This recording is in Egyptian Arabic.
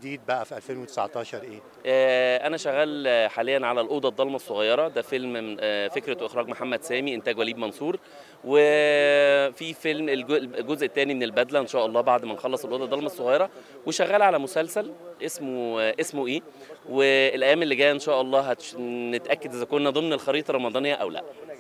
الجديد بقى في 2019 ايه آه، انا شغال آه، حاليا على الاوضه الضلمه الصغيره ده فيلم من آه، فكره واخراج محمد سامي انتاج وليد منصور وفي فيلم الجو- الجزء الثاني من البدله ان شاء الله بعد ما نخلص الاوضه الضلمه الصغيره وشغال على مسلسل اسمه آه، اسمه ايه والايام اللي جايه ان شاء الله هتش... نتاكد اذا كنا ضمن الخريطه الرمضانيه او لا